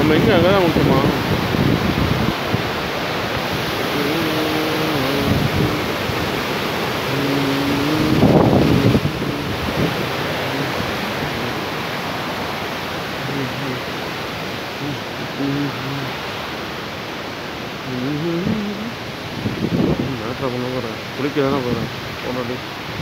நம்ம எங்கே அங்கே தான் விட்டுமா மேட்ரை பண்ண போகிறேன் குளிக்க தானே போகிறேன் போனடி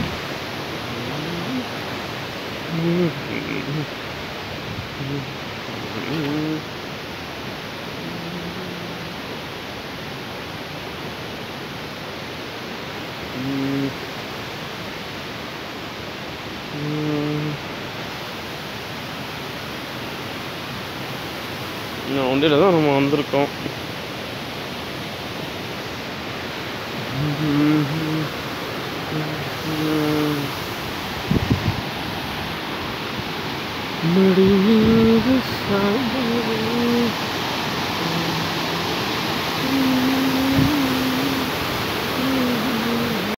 இந்த வண்டியில் தான் நம்ம வந்திருக்கோம் மடியில் சாய்ந்த